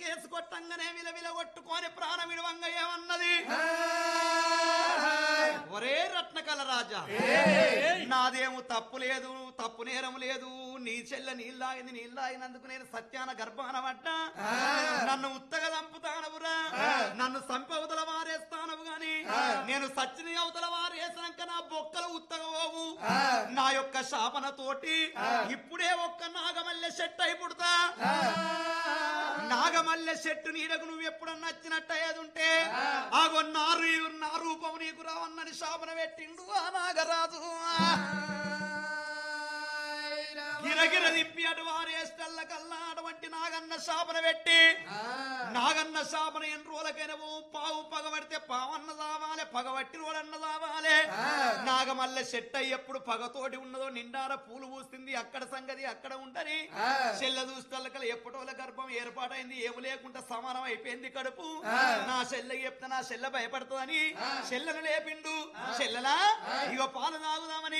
case కొట్టంగానే విలవిల కొట్టుకొని ప్రాణం విడవంగ ఏమన్నది ఒరే రత్నకల రాజా నాదేమో తప్పు లేదు తప్పు నేరం లేదు నీ చెల్లె నీళ్ళాగింది నీళ్ళాగినందుకు నేను సత్యాన గర్భాన పడ్డా నన్ను ఉత్తగా చంపుతానవురా నన్ను సంపవతల వారేస్తానవు గాని నేను సచ్చిని అవతల వారేసినాక నా బొక్కలు ఉత్తగా పోవు నా యొక్క శాపన తోటి ఇప్పుడే ఒక్క నాగమల్లె చెట్టు అయి పుడతా నాగమల్లె చెట్టు నీడకు నువ్వు ఎప్పుడన్నా నచ్చినట్టు అయ్యేది ఉంటే ఆగో నారు నా రూపం నీకు రావన్నని శాపన పెట్టిండు ఆ నాగరాజు గిరగిర తిప్పి అటు వారేస్తల్ల కల్లా అటువంటి నాగన్న శాపన పెట్టి నాగన్న శాపన ఎన్ని రోజులకైనా ఓ పావు పగబడితే పావన్న దావాలి పగబట్టి రోడన్న దావాలి నాగమల్లె చెట్టు ఎప్పుడు పగతోటి ఉన్నదో నిండార పూలు పూస్తుంది అక్కడ సంగతి అక్కడ ఉంటని చెల్లె చూస్తల్లకల ఎప్పటోల గర్భం ఏర్పాటైంది ఏమి లేకుండా సమానం అయిపోయింది కడుపు నా చెల్లె చెప్తే నా చెల్లె భయపడుతుందని చెల్లెను లేపిండు చెల్లెలా ఇగో పాలు తాగుదామని